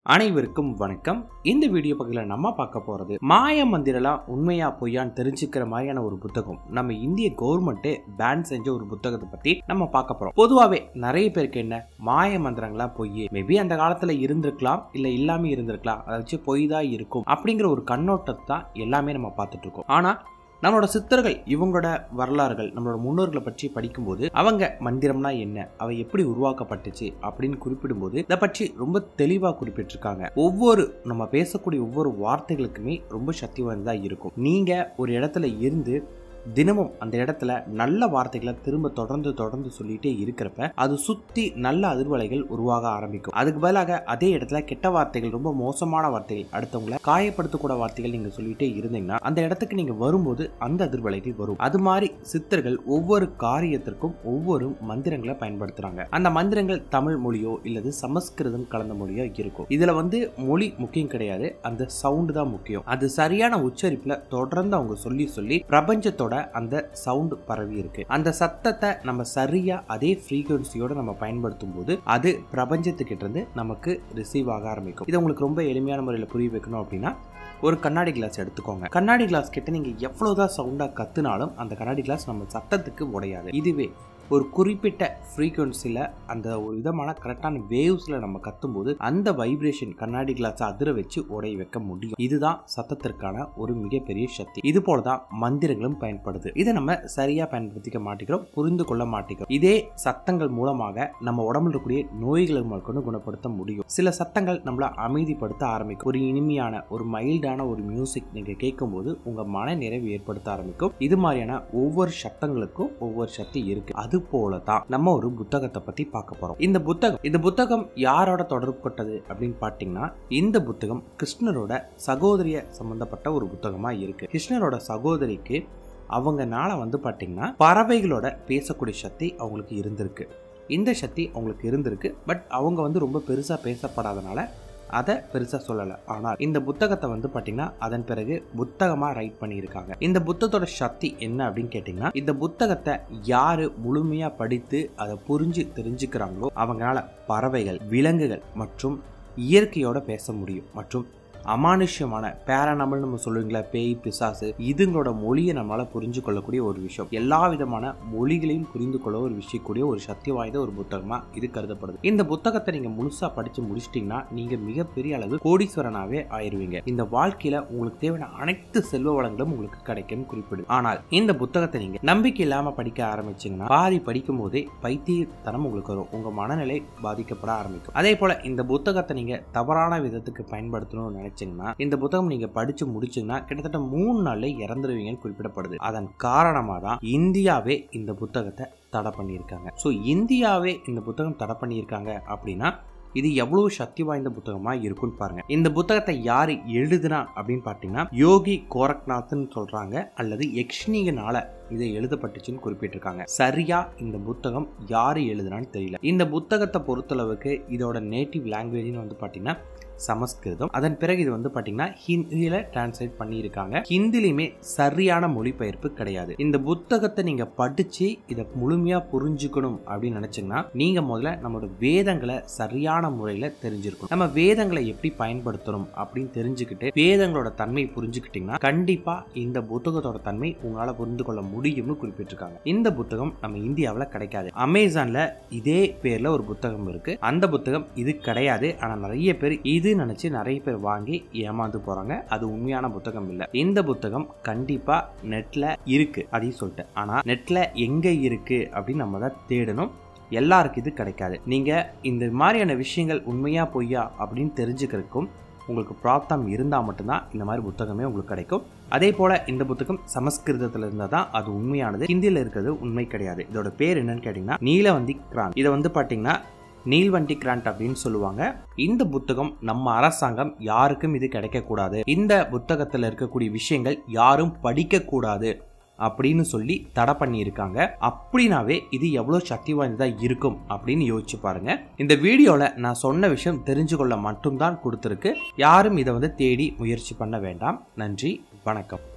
அனைவருக்கும் வணக்கம் இந்த வீடியோ பகுதியில் நம்ம பார்க்க போறது மாய மந்திரலாம் உண்மையா பொய்யான்னு தெரிஞ்சுக்கிற மாதிரியான ஒரு புத்தகம் நம்ம இந்திய கவர்மெண்ட்டே பேன் செஞ்ச ஒரு புத்தகத்தை பத்தி நம்ம பார்க்க போறோம் பொதுவாகவே நிறைய பேருக்கு என்ன மாய மந்திரங்களாம் பொய் மேபி அந்த காலத்துல இருந்திருக்கலாம் இல்ல இல்லாம இருந்திருக்கலாம் அதை வச்சு பொய் தான் இருக்கும் அப்படிங்கிற ஒரு கண்ணோட்டத்தை தான் எல்லாமே நம்ம பார்த்துட்டு இருக்கோம் ஆனா நம்மளோட சித்தர்கள் இவங்களோட வரலாறுகள் நம்மளோட முன்னோர்களை பற்றி படிக்கும்போது அவங்க மந்திரம்னா என்ன அவை எப்படி உருவாக்கப்பட்டுச்சு அப்படின்னு குறிப்பிடும்போது இதை பற்றி ரொம்ப தெளிவாக குறிப்பிட்டிருக்காங்க ஒவ்வொரு நம்ம பேசக்கூடிய ஒவ்வொரு வார்த்தைகளுக்குமே ரொம்ப சக்தி வாய்ந்ததா இருக்கும் நீங்க ஒரு இடத்துல இருந்து தினமும் அந்த இடத்துல நல்ல வார்த்தைகளை திரும்ப தொடர்ந்து தொடர்ந்து சொல்லிட்டே இருக்கிறப்ப அது சுத்தி நல்ல அதிர்வலைகள் உருவாக ஆரம்பிக்கும் அதுக்கு பதிலாக அதே இடத்துல கெட்ட வார்த்தைகள் ரொம்ப மோசமான வார்த்தைகள் அடுத்தவங்களை காயப்படுத்தக்கூட வார்த்தைகள் நீங்க சொல்லிட்டே இருந்தீங்கன்னா அந்த இடத்துக்கு நீங்க வரும்போது அந்த அதிர்வலைகள் வரும் அது மாதிரி சித்தர்கள் ஒவ்வொரு காரியத்திற்கும் ஒவ்வொரு மந்திரங்களை பயன்படுத்துறாங்க அந்த மந்திரங்கள் தமிழ் மொழியோ இல்லது சமஸ்கிருதம் கலந்த மொழியோ இருக்கும் இதுல வந்து மொழி முக்கியம் கிடையாது அந்த சவுண்டு தான் முக்கியம் அது சரியான உச்சரிப்புல தொடர்ந்து அவங்க சொல்லி சொல்லி பிரபஞ்சத்தோட அந்த சவுண்ட் பரவி இருக்கு அந்த சத்தத்தை நம்ம சரியா அதே ஃப்ரீக்வன்சியோட நம்ம பயன்படுத்தும் போது அது பிரபஞ்சத்துக்கிட்ட இருந்து நமக்கு ரிசீவ் ஆக ஆரம்பிக்கும் இது உங்களுக்கு ரொம்ப எளிமையான முறையில் புரிய வைக்கணும் அப்படின்னா ஒரு கண்ணாடி கிளாஸ் எடுத்துக்கோங்க கண்ணாடி கிளாஸ் கிட்ட நீங்க எவ்வளவுதான் சவுண்டா கத்துனாலும் அந்த கண்ணாடி கிளாஸ் நம்ம சத்தத்துக்கு உடையாது இதுவே ஒரு குறிப்பிட்ட ஃப்ரீக்குவன்சியில் அந்த ஒரு விதமான கரெக்டான வேவ்ஸில் நம்ம கத்தும்போது அந்த வைப்ரேஷன் கண்ணாடி கிளாஸை அதிர வச்சு உடைய வைக்க முடியும் இதுதான் சத்தத்திற்கான ஒரு மிகப்பெரிய சக்தி இது போல தான் மந்திரங்களும் பயன்படுது இதை நம்ம சரியாக பயன்படுத்திக்க மாட்டேங்கிறோம் புரிந்து கொள்ள மாட்டேங்கிறோம் இதே சத்தங்கள் மூலமாக நம்ம உடம்புல இருக்கக்கூடிய நோய்களை கொண்டு குணப்படுத்த முடியும் சில சத்தங்கள் நம்மளை அமைதிப்படுத்த ஆரம்பிக்கும் ஒரு இனிமையான ஒரு மைல்டான ஒரு மியூசிக் நீங்கள் கேட்கும்போது உங்கள் மன நிறைவு ஏற்படுத்த ஆரம்பிக்கும் இது மாதிரியான ஒவ்வொரு சத்தங்களுக்கும் ஒவ்வொரு சக்தி இருக்கு அது போல தான் நம்ம ஒரு புத்தகத்தை பத்தி பார்க்க போறோம் இந்த புத்தகம் இந்த புத்தகம் யாரோட தொடர்புப்பட்டது அப்படின்னு பார்த்தீங்கன்னா இந்த புத்தகம் கிருஷ்ணரோட சகோதரிய சம்பந்தப்பட்ட ஒரு புத்தகமா இருக்கு கிருஷ்ணரோட சகோதரிக்கு அவங்கனால வந்து பார்த்தீங்கன்னா பறவைகளோட பேசக்கூடிய சக்தி அவங்களுக்கு இருந்திருக்கு இந்த சக்தி அவங்களுக்கு இருந்திருக்கு பட் அவங்க வந்து ரொம்ப பெருசாக பேசப்படாதனால அதை பெருசாக சொல்லலை ஆனால் இந்த புத்தகத்தை வந்து பார்த்தீங்கன்னா அதன் பிறகு புத்தகமாக ரைட் பண்ணியிருக்காங்க இந்த புத்தகத்தோட சக்தி என்ன அப்படின்னு கேட்டிங்கன்னா இந்த புத்தகத்தை யார் முழுமையாக படித்து அதை புரிஞ்சு தெரிஞ்சுக்கிறாங்களோ அவங்களால பறவைகள் விலங்குகள் மற்றும் இயற்கையோட பேச முடியும் மற்றும் அமானுஷ்யமான பேரனமல் நம்ம சொல்லுவீங்களா பேய் பிசாசு இதுங்களோட மொழியை நம்மளால புரிஞ்சு கொள்ளக்கூடிய ஒரு விஷயம் எல்லா விதமான மொழிகளையும் புரிந்து கொள்ள ஒரு விஷயக்கூடிய ஒரு சக்தி வாய்ந்த ஒரு புத்தகமா இது கருதப்படுது இந்த புத்தகத்தை நீங்க முழுசா படிச்சு முடிச்சிட்டீங்கன்னா நீங்க மிகப்பெரிய அளவு கோடீஸ்வரனாவே ஆயிருவீங்க இந்த வாழ்க்கையில உங்களுக்கு தேவையான அனைத்து செல்வ வளங்களும் உங்களுக்கு கிடைக்கும் குறிப்பிடு ஆனால் இந்த புத்தகத்தை நீங்க நம்பிக்கை இல்லாம படிக்க ஆரம்பிச்சீங்கன்னா பாதி படிக்கும் போதே பைத்தியத்தனம் உங்களுக்கு வரும் உங்க மனநிலை பாதிக்கப்பட ஆரம்பிக்கும் அதே போல இந்த புத்தகத்தை நீங்க தவறான விதத்துக்கு பயன்படுத்தணும்னு நினைச்சீங்கன்னா இந்த புத்தகம் நீங்க படிச்சு முடிச்சீங்கன்னா கிட்டத்தட்ட மூணு நாள்ல இறந்துருவீங்கன்னு குறிப்பிடப்படுது அதன் காரணமா தான் இந்தியாவே இந்த புத்தகத்தை தடை பண்ணியிருக்காங்க ஸோ இந்தியாவே இந்த புத்தகம் தடை பண்ணியிருக்காங்க அப்படின்னா இது எவ்வளவு சக்தி வாய்ந்த புத்தகமா இருக்கும்னு பாருங்க இந்த புத்தகத்தை யாரு எழுதுனா அப்படின்னு பார்த்தீங்கன்னா யோகி கோரக்நாத்னு சொல்றாங்க அல்லது யக்ஷ்ணிகனால இது எழுதப்பட்டுச்சுன்னு குறிப்பிட்டிருக்காங்க சரியா இந்த புத்தகம் யாரு எழுதுனான்னு தெரியல இந்த புத்தகத்தை பொறுத்தளவுக்கு இதோட நேட்டிவ் லாங்குவேஜ்னு வந்து பார்த்தீங்கன்னா சமஸ்கிருதம் அதன் பிறகு இது வந்து பாத்தீங்கன்னா ஹிந்தியில டிரான்ஸ்லேட் பண்ணியிருக்காங்க ஹிந்திலையுமே சரியான மொழிபெயர்ப்பு கிடையாது இந்த புத்தகத்தை நீங்க படிச்சு இதை முழுமையா புரிஞ்சுக்கணும் அப்படின்னு நினைச்சீங்கன்னா நீங்க முதல்ல நம்மளோட வேதங்களை சரியான முறையில தெரிஞ்சிருக்கணும் நம்ம வேதங்களை எப்படி பயன்படுத்தணும் அப்படின்னு தெரிஞ்சுக்கிட்டு வேதங்களோட தன்மை புரிஞ்சுக்கிட்டீங்கன்னா கண்டிப்பா இந்த புத்தகத்தோட தன்மை உங்களால புரிந்து கொள்ள முடியும்னு குறிப்பிட்டிருக்காங்க இந்த புத்தகம் நம்ம இந்தியாவில் கிடைக்காது அமேசான்ல இதே பேர்ல ஒரு புத்தகம் இருக்கு அந்த புத்தகம் இது கிடையாது ஆனா நிறைய பேர் இது நினைச்சு நிறைய பேர் வாங்கி ஏமாந்து போறாங்க அது உண்மையான புத்தகம் இல்ல இந்த புத்தகம் கண்டிப்பா நெட்ல இருக்கு அதையும் சொல்லிட்டேன் ஆனா நெட்ல எங்க இருக்கு அப்படின்னு நம்ம தான் தேடணும் எல்லாருக்கும் இது கிடைக்காது நீங்க இந்த மாதிரியான விஷயங்கள் உண்மையா பொய்யா அப்படின்னு தெரிஞ்சுக்கிறதுக்கும் உங்களுக்கு ப்ராப்தம் இருந்தால் மட்டும்தான் இந்த மாதிரி புத்தகமே உங்களுக்கு கிடைக்கும் அதே போல இந்த புத்தகம் சமஸ்கிருதத்தில் இருந்தால் தான் அது உண்மையானது ஹிந்தியில் இருக்கிறது உண்மை கிடையாது இதோட பேர் என்னன்னு கேட்டிங்கன்னா நீலவந்தி கிராந்த் இதை வந்து பார்த்தீங்கன்னா நீல்வண்டி கிராண்ட் அப்படின்னு சொல்லுவாங்க இந்த புத்தகம் நம்ம அரசாங்கம் யாருக்கும் இது கிடைக்கக்கூடாது இந்த புத்தகத்தில் இருக்கக்கூடிய விஷயங்கள் யாரும் படிக்கக்கூடாது அப்படின்னு சொல்லி தடை பண்ணியிருக்காங்க அப்படின்னாவே இது எவ்வளோ சக்தி வாய்ந்ததா இருக்கும் அப்படின்னு யோசிச்சு பாருங்க இந்த வீடியோவில் நான் சொன்ன விஷயம் தெரிஞ்சு கொள்ள மட்டும்தான் கொடுத்துருக்கு யாரும் இதை வந்து தேடி முயற்சி பண்ண வேண்டாம் நன்றி வணக்கம்